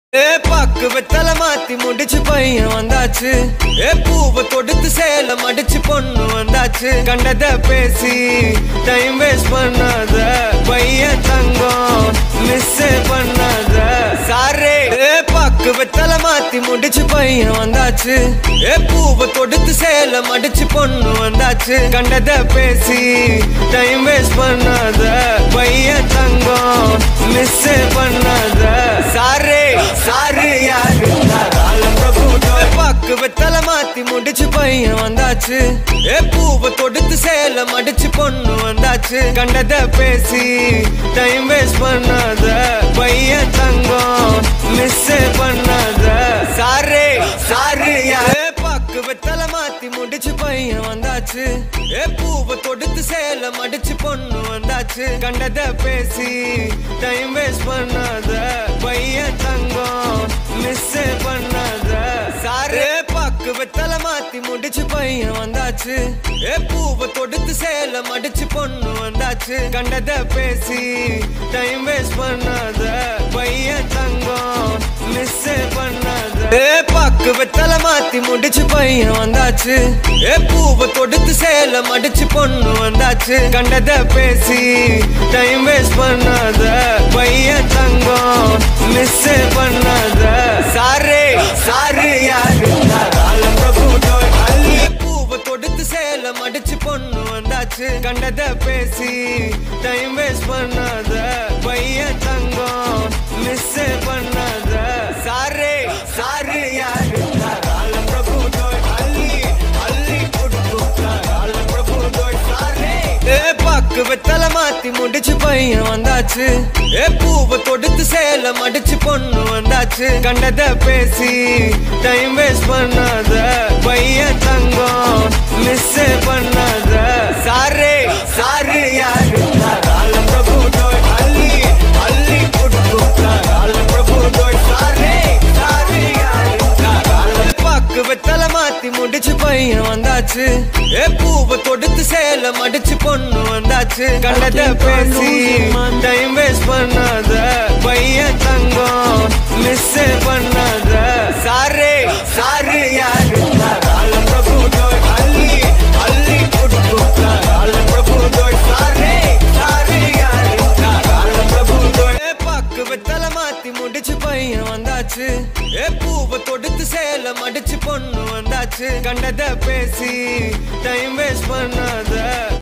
ஏ பாக்கு வெத்தல மாத்தி முடிச்சு பையன் வந்தாச்சு ஏ பூவை தொடுத்து சேல மடிச்சு பொண்ணு வந்தாச்சு கண்டத பேசி டைம் வேஸ்ட் பண்ணாத பையன் தங்கம் மிஸ் பண்ணாத சாரே ஏ பாக்கு வெத்தல மாத்தி முடிச்சு பையன் வந்தாச்சு ஏ பூவை தொடுத்து சேல மடிச்சு பொண்ணு வந்தாச்சு கண்டத பேசி டைம் வேஸ்ட் பண்ணாத பையன் தங்கம் மிஸ் பண்ணாத சாரே சாரு யாரு காலம் பிரபு பாக்கு வெத்தல மாத்தி முடிச்சு பையன் வந்தாச்சு ஏ பூவை தொடுத்து சேல மடிச்சு பொண்ணு வந்தாச்சு கண்டத பேசி டைம் வேஸ்ட் பண்ணாத பையன் தங்கம் மிஸ் பண்ணாத சாரே சாரு யாரு பாக்கு வெத்தல மாத்தி முடிச்சு பையன் வந்தாச்சு ஏ பூவை தொடுத்து சேல மடிச்சு பொண்ணு வந்தாச்சு கண்டத பேசி டைம் வேஸ்ட் பண்ணாத பையன் தங்கம் மிஸ் பண்ணாத சாரு பாக்கு வெத்தல மாத்தி முடிச்சு பையன் வந்தாச்சு ஏ பூவை தொடுத்து சேல மடிச்சு பொண்ணு வந்தாச்சு கண்டத பேசி டைம் வேஸ்ட் பண்ணாத பையன் தங்கம் மிஸ் பண்ணாத ஏ பாக்கு வெத்தல மாத்தி முடிச்சு பையன் வந்தாச்சு ஏ பூவை தொடுத்து சேல மடிச்சு பொண்ணு வந்தாச்சு கண்டத பேசி டைம் வேஸ்ட் பண்ணாத பையன் தங்கம் மிஸ் பண்ணாத சாரே சாரு யாரு காலம் பிரபு டோய் அள்ளி பூவை தொடுத்து சேல மடிச்சு பொண்ணு வந்தாச்சு கண்டத பேசி டைம் வேஸ்ட் பண்ணாத பையன் தங்கம் மிஸ் பண்ணாத சாரே சாரு யாரு காலம் பிரபு டோய் அள்ளி அள்ளி கொடு காலம் பிரபு டோய் சாரே ஏ பாக்கு வெத்தல மாத்தி முடிச்சு பையன் வந்தாச்சு ஏ பூவை தொடுத்து சேல மடிச்சு பொண்ணு வந்தாச்சு கண்டத பேசி டைம் வேஸ்ட் பண்ணாத பையன் தங்கம் மிஸ் பண்ணாத சாரே சாரு யாரு காலம் பிரபு டோய் அள்ளி அள்ளி கொடு காலம் பிரபு டோய் சாரே சாரு யாரு காலம் பிரபு டோய் அள்ளி அள்ளி கொடு காலம் பிரபு டோய் சாரே சாரு யாரு காலம் பிரபு டோய் அள்ளி அள்ளி கொடு காலம் பிரபு டோய் சாரே சாரு யாரு பையன் தங்கம் மிஸ் பண்ணாத சாரே சாரு யாரு காலம் பிரபு டோய் அள்ளி அள்ளி கொடு காலம் பிரபு டோய் சாரே சாரு யாரு காலம் பாக்கு வெத்தல மாத்தி முடிச்சு பையன் வந்தாச்சு ஏ பூவை தொடுத்து சேல மடிச்சு பொண்ணு வந்தாச்சு கண்டத பேசி டைம் வேஸ்ட் பண்ணாத பையன் தங்கம் மிஸ் பண்ணாத சாரே சாரு யாரு காலம் பிரபு டோய் அள்ளி அள்ளி கொடு காலம் பிரபு டோய் சாரே சாரு யாரு காலம் பிரபு டோய் ஏ பாக்கு வெத்தல மாத்தி முடிச்சு பையன் வந்தாச்சு ஏ பூவை தொடுத்து சேல மடிச்சு பொண்ணு வந்தாச்சு கண்டத பேசி டைம் வேஸ்ட் பண்ணாத